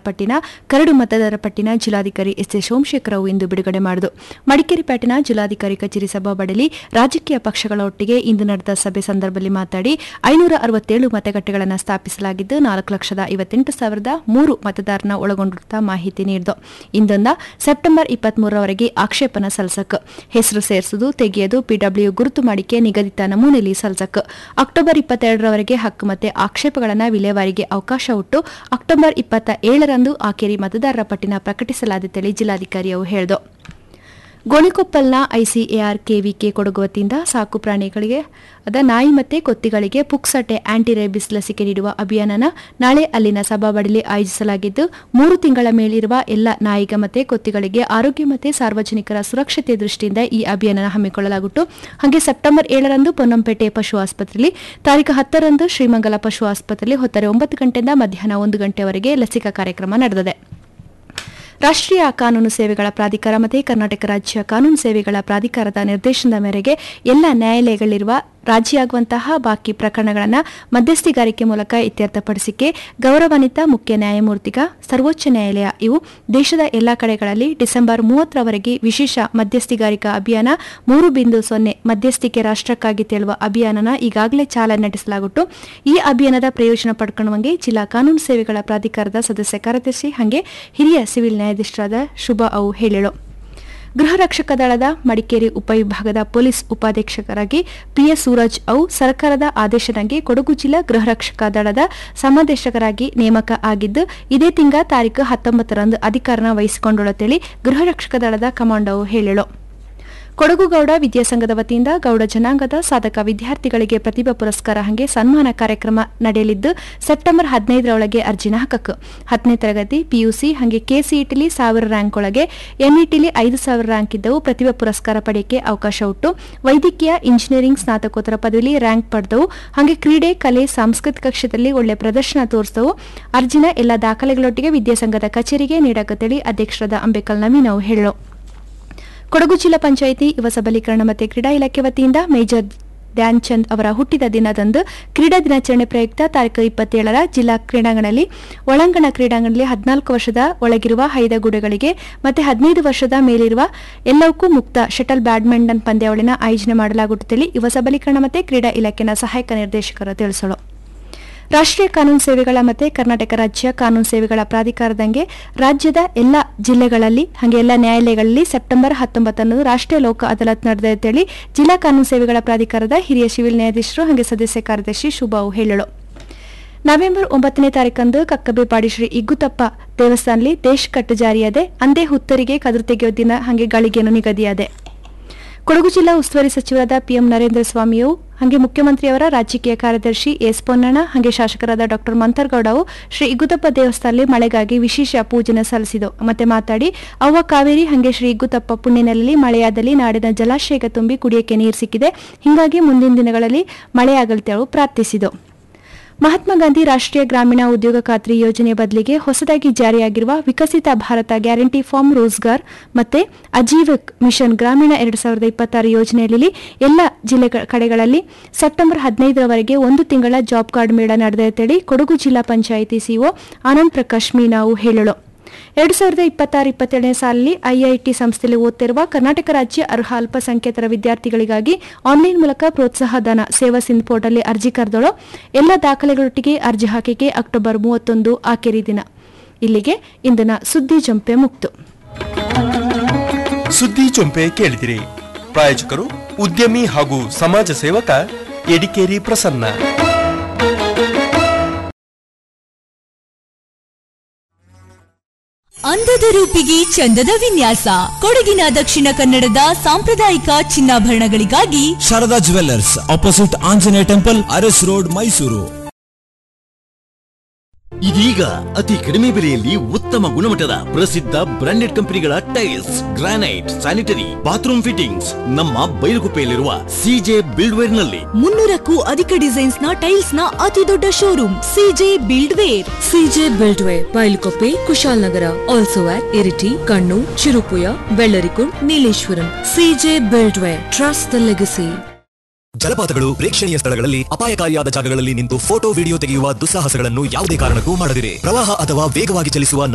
ಪಟ್ಟಿನ ಕರಡು ಮತದಾರರ ಪಟ್ಟಿನ ಜಿಲ್ಲಾಧಿಕಾರಿ ಎಸ್ ಎ ಸೋಮಶೇಖರ್ ರಾವ್ ಇಂದು ಬಿಡುಗಡೆ ಮಾಡಿದರು ಮಡಿಕೇರಿ ಪೇಟೆನ ಜಿಲ್ಲಾಧಿಕಾರಿ ಕಚೇರಿ ಸಭಾಬಡಲಿ ರಾಜಕೀಯ ಪಕ್ಷಗಳ ಒಟ್ಟಿಗೆ ಇಂದು ನಡೆದ ಸಭೆ ಸಂದರ್ಭದಲ್ಲಿ ಮಾತನಾಡಿ ಐನೂರ ಅರವತ್ತೇಳು ಮತಗಟ್ಟೆಗಳನ್ನು ಸ್ಥಾಪಿಸಲಾಗಿದ್ದು ನಾಲ್ಕು ಲಕ್ಷದ ಐವತ್ತೆಂಟು ಸಾವಿರದ ಮೂರು ಮತದಾರನ ಒಳಗೊಂಡಿರುವ ಮಾಹಿತಿ ನೀಡಿತು ಇಂದೊಂದ ಸೆಪ್ಟೆಂಬರ್ ಇಪ್ಪತ್ಮೂರರವರೆಗೆ ಆಕ್ಷೇಪನ ಸಲ್ಲಿಸಕ್ ಹೆಸರು ಸೇರಿಸುವುದು ತೆಗೆಯದು ಪಿಡಬ್ಲ್ಯೂ ಗುರುತು ಮಾಡಿಕೆ ನಿಗದಿತ ನಮೂನೆಯಲ್ಲಿ ಸಲ್ಲಿಸಕ್ ಅಕ್ಟೋಬರ್ ಇಪ್ಪತ್ತೆರಡರವರೆಗೆ ಹಕ್ಕು ಮತ್ತೆ ಆಕ್ಷೇಪಗಳನ್ನು ವಿಲೇವಾರಿಗೆ ಅವಕಾಶ ಉಟ್ಟು ಅಕ್ಟೋಬರ್ ಇಪ್ಪತ್ತ ಏಳರಂದು ಆಕೇರಿ ಮತದಾರರ ಪಟ್ಟಿನ ಪ್ರಕಟಿಸಲಾದಿತ್ತೇಳಿ ಜಿಲ್ಲಾಧಿಕಾರಿ ಅವರು ಹೇಳಿದರು ಗೋಣಿಕೊಪ್ಪಲ್ನ ಐಸಿಎಆರ್ ಕೆವಿಕೆ ಕೊಡಗು ವತಿಯಿಂದ ಸಾಕು ಪ್ರಾಣಿಗಳಿಗೆ ಅದ ನಾಯಿ ಮತ್ತೆ ಕೊತ್ತಿಗಳಿಗೆ ಪುಕ್ಸಟೆ ಆಂಟಿ ರೇಬಿಸ್ ಲಸಿಕೆ ನೀಡುವ ಅಭಿಯಾನನ ನಾಳೆ ಅಲ್ಲಿನ ಸಭಾಬಡಲಿ ಆಯೋಜಿಸಲಾಗಿದ್ದು ಮೂರು ತಿಂಗಳ ಮೇಲಿರುವ ಎಲ್ಲ ನಾಯಿಗ ಮತ್ತೆ ಕೊತ್ತಿಗಳಿಗೆ ಆರೋಗ್ಯ ಮತ್ತು ಸಾರ್ವಜನಿಕರ ಸುರಕ್ಷತೆ ದೃಷ್ಟಿಯಿಂದ ಈ ಅಭಿಯಾನ ಹಮ್ಮಿಕೊಳ್ಳಲಾಗುತ್ತು ಹಾಗೆ ಸೆಪ್ಟೆಂಬರ್ ಏಳರಂದು ಪೊನ್ನಂಪೇಟೆ ಪಶು ಆಸ್ಪತ್ರೆಯಲ್ಲಿ ತಾರೀಕು ಹತ್ತರಂದು ಶ್ರೀಮಂಗಲ ಪಶು ಆಸ್ಪತ್ರೆಯಲ್ಲಿ ಹೊತ್ತರೆ ಒಂಬತ್ತು ಗಂಟೆಯಿಂದ ಮಧ್ಯಾಹ್ನ ಒಂದು ಗಂಟೆವರೆಗೆ ಲಸಿಕಾ ಕಾರ್ಯಕ್ರಮ ನಡೆದಿದೆ ರಾಷ್ಟ್ರೀಯ ಕಾನೂನು ಸೇವೆಗಳ ಪ್ರಾಧಿಕಾರ ಮತ್ತು ಕರ್ನಾಟಕ ರಾಜ್ಯ ಕಾನೂನು ಸೇವೆಗಳ ಪ್ರಾಧಿಕಾರದ ನಿರ್ದೇಶನದ ಮೇರೆಗೆ ಎಲ್ಲ ನ್ಯಾಯಾಲಯಗಳಿರುವ ರಾಜಿಯಾಗುವಂತಹ ಬಾಕಿ ಪ್ರಕರಣಗಳನ್ನು ಮಧ್ಯಸ್ಥಿಗಾರಿಕೆ ಮೂಲಕ ಇತ್ಯರ್ಥಪಡಿಸಿಕೆ ಗೌರವಾನ್ವಿತ ಮುಖ್ಯ ನ್ಯಾಯಮೂರ್ತಿಗ ಸರ್ವೋಚ್ಚ ನ್ಯಾಯಾಲಯ ಇವು ದೇಶದ ಎಲ್ಲ ಕಡೆಗಳಲ್ಲಿ ಡಿಸೆಂಬರ್ ಮೂವತ್ತರವರೆಗೆ ವಿಶೇಷ ಮಧ್ಯಸ್ಥಿಗಾರಿಕಾ ಅಭಿಯಾನ ಮೂರು ಬಿಂದು ಸೊನ್ನೆ ಮಧ್ಯಸ್ಥಿಕೆ ರಾಷ್ಟ್ರಕ್ಕಾಗಿ ತೇಳುವ ಅಭಿಯಾನನ ಈಗಾಗಲೇ ಚಾಲನೆ ನಡೆಸಲಾಗುತ್ತು ಈ ಅಭಿಯಾನದ ಪ್ರಯೋಜನ ಪಡ್ಕೊಳ್ಳುವಂಗೆ ಜಿಲ್ಲಾ ಕಾನೂನು ಸೇವೆಗಳ ಪ್ರಾಧಿಕಾರದ ಸದಸ್ಯ ಕಾರ್ಯದರ್ಶಿ ಹಾಗೆ ಹಿರಿಯ ಸಿವಿಲ್ ನ್ಯಾಯಾಧೀಶರಾದ ಶುಭ ಅವು ಹೇಳಿಳು ಗೃಹ ರಕ್ಷಕ ದಳದ ಮಡಿಕೇರಿ ಉಪವಿಭಾಗದ ಪೊಲೀಸ್ ಉಪಾಧೀಕ್ಷಕರಾಗಿ ಪಿಎಸ್ ಸೂರಜ್ ಅವು ಸರ್ಕಾರದ ಆದೇಶದಂಗೆ ಕೊಡಗು ಜಿಲ್ಲಾ ಗೃಹ ರಕ್ಷಕ ದಳದ ಸಮಾದೇಶಕರಾಗಿ ನೇಮಕ ಆಗಿದ್ದು ಇದೇ ತಿಂಗಳ ತಾರೀಕು ಹತ್ತೊಂಬತ್ತರಂದು ಅಧಿಕಾರನ ವಹಿಸಿಕೊಂಡೊಳತೇಳಿ ಗೃಹ ರಕ್ಷಕ ದಳದ ಕಮಾಂಡೋ ಹೇಳಿಳು ಕೊಡಗು ಗೌಡ ವಿದ್ಯಾಸಂಘದ ವತಿಯಿಂದ ಗೌಡ ಜನಾಂಗದ ಸಾಧಕ ವಿದ್ಯಾರ್ಥಿಗಳಿಗೆ ಪ್ರತಿಭಾ ಪುರಸ್ಕಾರ ಹಂಗೆ ಸನ್ಮಾನ ಕಾರ್ಯಕ್ರಮ ನಡೆಯಲಿದ್ದು ಸೆಪ್ಟೆಂಬರ್ ಹದಿನೈದರೊಳಗೆ ಅರ್ಜಿನ ಹಾಕಕ್ಕೆ ಹತ್ತನೇ ತರಗತಿ ಪಿಯುಸಿ ಹಾಗೆ ಕೆಸಿಇಟಿಲಿ ಸಾವಿರ ರ್ಯಾಂಕ್ ಒಳಗೆ ಎನ್ಇಟಿಲಿ ಐದು ಸಾವಿರ ರ್ಯಾಂಕ್ ಇದ್ದವು ಪ್ರತಿಭಾ ಪುರಸ್ಕಾರ ಪಡೆಯಕ್ಕೆ ಅವಕಾಶ ಉಂಟು ವೈದ್ಯಕೀಯ ಇಂಜಿನಿಯರಿಂಗ್ ಸ್ನಾತಕೋತ್ತರ ಪದವಿಲಿ ರ್ಯಾಂಕ್ ಪಡೆದವು ಹಾಗೆ ಕ್ರೀಡೆ ಕಲೆ ಸಾಂಸ್ಕೃತಿಕ ಕ್ಷೇತ್ರದಲ್ಲಿ ಒಳ್ಳೆ ಪ್ರದರ್ಶನ ತೋರಿಸಿದವು ಅರ್ಜಿನ ಎಲ್ಲ ದಾಖಲೆಗಳೊಟ್ಟಿಗೆ ವಿದ್ಯಾಸಂಘದ ಕಚೇರಿಗೆ ನೀಡಕತ್ತೇಳಿ ಅಧ್ಯಕ್ಷರಾದ ಅಂಬೇಕಲ್ ನವೀನ್ ಅವು ಹೇಳಿದರು ಕೊಡಗು ಜಿಲ್ಲಾ ಪಂಚಾಯಿತಿ ಯುವ ಸಬಲೀಕರಣ ಮತ್ತು ಕ್ರೀಡಾ ಇಲಾಖೆ ವತಿಯಿಂದ ಮೇಜರ್ ಧ್ಯಾನ್ ಚಂದ್ ಅವರ ಹುಟ್ಟಿದ ದಿನದಂದು ಕ್ರೀಡಾ ದಿನಾಚರಣೆ ಪ್ರಯುಕ್ತ ತಾರೀಕು ಇಪ್ಪತ್ತೇಳರ ಜಿಲ್ಲಾ ಕ್ರೀಡಾಂಗಣದಲ್ಲಿ ಒಳಾಂಗಣ ಕ್ರೀಡಾಂಗಣದಲ್ಲಿ ಹದಿನಾಲ್ಕು ವರ್ಷದ ಒಳಗಿರುವ ಹೈದಗೂಡುಗಳಿಗೆ ಮತ್ತು ಹದಿನೈದು ವರ್ಷದ ಮೇಲಿರುವ ಎಲ್ಲವಕ್ಕೂ ಮುಕ್ತ ಶಟಲ್ ಬ್ಯಾಡ್ಮಿಂಟನ್ ಪಂದ್ಯಾವಳಿನ ಆಯೋಜನೆ ಮಾಡಲಾಗುತ್ತದೆ ಯುವ ಸಬಲೀಕರಣ ಮತ್ತು ಕ್ರೀಡಾ ಇಲಾಖೆನ ಸಹಾಯಕ ನಿರ್ದೇಶಕರು ತಿಳಿಸಲು ರಾಷ್ಟ್ರೀಯ ಕಾನೂನು ಸೇವೆಗಳ ಮತ್ತು ಕರ್ನಾಟಕ ರಾಜ್ಯ ಕಾನೂನು ಸೇವೆಗಳ ಪ್ರಾಧಿಕಾರದಂಗೆ ರಾಜ್ಯದ ಎಲ್ಲ ಜಿಲ್ಲೆಗಳಲ್ಲಿ ಹಾಗೆ ಎಲ್ಲ ನ್ಯಾಯಾಲಯಗಳಲ್ಲಿ ಸೆಪ್ಟೆಂಬರ್ ಹತ್ತೊಂಬತ್ತರಂದು ರಾಷ್ಟ್ರೀಯ ಲೋಕ ಅದಾಲತ್ ನಡೆದಂತೇಳಿ ಜಿಲ್ಲಾ ಕಾನೂನು ಸೇವೆಗಳ ಪ್ರಾಧಿಕಾರದ ಹಿರಿಯ ಸಿವಿಲ್ ನ್ಯಾಯಾಧೀಶರು ಹಾಗೆ ಸದಸ್ಯ ಕಾರ್ಯದರ್ಶಿ ಶುಭಾವು ಹೇಳಲು ನವೆಂಬರ್ ಒಂಬತ್ತನೇ ತಾರೀಕಂದು ಕಕ್ಕಬೇಪಾಡಿ ಶ್ರೀ ಇಗ್ಗುತಪ್ಪ ದೇವಸ್ಥಾನದಲ್ಲಿ ದೇಶಕಟ್ಟು ಜಾರಿಯಾದೆ ಅಂದೇ ಹುತ್ತರಿಗೆ ಕದುರು ತೆಗೆಯೋ ದಿನ ಹಾಗೆ ಗಳಿಗೆಯನ್ನು ನಿಗದಿಯಾದೆ ಕೊಡಗು ಜಿಲ್ಲಾ ಉಸ್ತುವಾರಿ ಸಚಿವರಾದ ಪಿಎಂ ನರೇಂದ್ರ ಸ್ವಾಮಿಯು ಹಾಗೆ ಮುಖ್ಯಮಂತ್ರಿಯವರ ರಾಜಕೀಯ ಕಾರ್ಯದರ್ಶಿ ಎಸ್ ಪೊನ್ನಣ್ಣ ಹಾಗೆ ಶಾಸಕರಾದ ಡಾಕ್ಟರ್ ಮಂತರ್ಗೌಡವು ಶ್ರೀ ಇಗ್ಗುತಪ್ಪ ದೇವಸ್ಥಾನದಲ್ಲಿ ಮಳೆಗಾಗಿ ವಿಶೇಷ ಪೂಜನೆ ಸಲ್ಲಿಸಿದವು ಮತ್ತೆ ಮಾತಾಡಿ ಅವ್ವ ಕಾವೇರಿ ಹಾಗೆ ಶ್ರೀ ಇಗ್ಗುತಪ್ಪ ಪುಣ್ಯನಲ್ಲಿ ಮಳೆಯಾದಲ್ಲಿ ನಾಡಿನ ಜಲಾಶಯಕ್ಕೆ ತುಂಬಿ ಕುಡಿಯಕ್ಕೆ ನೀರು ಸಿಕ್ಕಿದೆ ಹೀಗಾಗಿ ಮುಂದಿನ ದಿನಗಳಲ್ಲಿ ಮಳೆಯಾಗಲ್ತೇಳು ಪ್ರಾರ್ಥಿಸಿದವು ಮಹಾತ್ಮ ಗಾಂಧಿ ರಾಷ್ಟ್ರೀಯ ಗ್ರಾಮೀಣ ಉದ್ಯೋಗ ಖಾತ್ರಿ ಯೋಜನೆ ಬದಲಿಗೆ ಹೊಸದಾಗಿ ಜಾರಿಯಾಗಿರುವ ವಿಕಸಿತ ಭಾರತ ಗ್ಯಾರಂಟಿ ಫಾರ್ಮ್ ರೋಜ್ಗಾರ್ ಮತ್ತೆ ಅಜೀವಿಕ್ ಮಿಷನ್ ಗ್ರಾಮೀಣ ಎರಡು ಸಾವಿರದ ಇಪ್ಪತ್ತಾರು ಯೋಜನೆಯಲ್ಲಿ ಎಲ್ಲ ಜಿಲ್ಲೆ ಕಡೆಗಳಲ್ಲಿ ಸೆಪ್ಟೆಂಬರ್ ಹದಿನೈದರವರೆಗೆ ಒಂದು ತಿಂಗಳ ಜಾಬ್ ಕಾರ್ಡ್ ಮೇಳ ನಡೆದಂತೇಳಿ ಕೊಡಗು ಜಿಲ್ಲಾ ಪಂಚಾಯಿತಿ ಸಿಒ ಆನಂದ್ ಪ್ರಕಾಶ್ ಮೀನಾವು ಹೇಳಲು ಎರಡು ಸಾವಿರದ ಇಪ್ಪತ್ತಾರು ಇಪ್ಪತ್ತೇಳನೇ ಸಾಲಿನಲ್ಲಿ ಐಐಟಿ ಸಂಸ್ಥೆಯಲ್ಲಿ ಓದ್ತಿರುವ ಕರ್ನಾಟಕ ರಾಜ್ಯ ಅರ್ಹ ಅಲ್ಪಸಂಖ್ಯಾತರ ವಿದ್ಯಾರ್ಥಿಗಳಿಗಾಗಿ ಆನ್ಲೈನ್ ಮೂಲಕ ಪ್ರೋತ್ಸಾಹ ಧನ ಸೇವಾ ಸಿಂಧ್ ಪೋರ್ಟಲ್ ಅರ್ಜಿ ಕರೆದಳು ಎಲ್ಲ ದಾಖಲೆಗಳೊಟ್ಟಿಗೆ ಅರ್ಜಿ ಹಾಕಿಕೆ ಅಕ್ಟೋಬರ್ ಮೂವತ್ತೊಂದು ಆಖರಿ ದಿನ ಇಲ್ಲಿಗೆ ಇಂದಿನ ಸುದ್ದಿ ಜಂಪೆ ಮುಕ್ತು ಸುದ್ದಿ ಚೊಂಪೆ ಕೇಳಿದಿರಿ ಪ್ರಾಯೋಜಕರು ಉದ್ಯಮಿ ಹಾಗೂ ಸಮಾಜ ಸೇವಕ ಎಡಿಕೇರಿ ಪ್ರಸನ್ನ ಅಂದದ ರೂಪಿಗೆ ಚಂದದ ವಿನ್ಯಾಸ ಕೊಡಗಿನ ದಕ್ಷಿಣ ಕನ್ನಡದ ಸಾಂಪ್ರದಾಯಿಕ ಚಿನ್ನಾಭರಣಗಳಿಗಾಗಿ Sharada jewellers opposite Anjaneya temple Aras road Mysuru ಇದೀಗ ಅತಿ ಕಡಿಮೆ ಬೆಲೆಯಲ್ಲಿ ಉತ್ತಮ ಗುಣಮಟ್ಟದ ಪ್ರಸಿದ್ಧ ಬ್ರಾಂಡೆಡ್ ಕಂಪನಿಗಳ tiles granite sanitary bathroom fittings ನಮ್ಮ ಬೈಲುಗುಪ್ಪೆಯಲ್ಲಿರುವ ಸಿಜೆ ಬಿಲ್ಡ್ವೇರ್ ನಲ್ಲಿ ಮುನ್ನೂರಕ್ಕೂ ಅಧಿಕ ಡಿಸೈನ್ಸ್ ನ ಟೈಲ್ಸ್ ನ ಅತಿ ದೊಡ್ಡ showroom CJ buildware CJ buildware Bylakuppe Kushalnagar also at Iritty Kannur Cherupuzha Vellarikundu Nileshwaram CJ buildware trust the legacy ಜಲಪಾತಗಳು ಪ್ರೇಕ್ಷಣೀಯ ಸ್ಥಳಗಳಲ್ಲಿ ಅಪಾಯಕಾರಿಯಾದ ಜಾಗಗಳಲ್ಲಿ ನಿಂತು ಫೋಟೋ ವಿಡಿಯೋ ತೆಗೆಯುವ ದುಸ್ಸಾಹಸಗಳನ್ನು ಯಾವುದೇ ಕಾರಣಕ್ಕೂ ಮಾಡದಿರಿ ಪ್ರವಾಹ ಅಥವಾ ವೇಗವಾಗಿ ಚಲಿಸುವ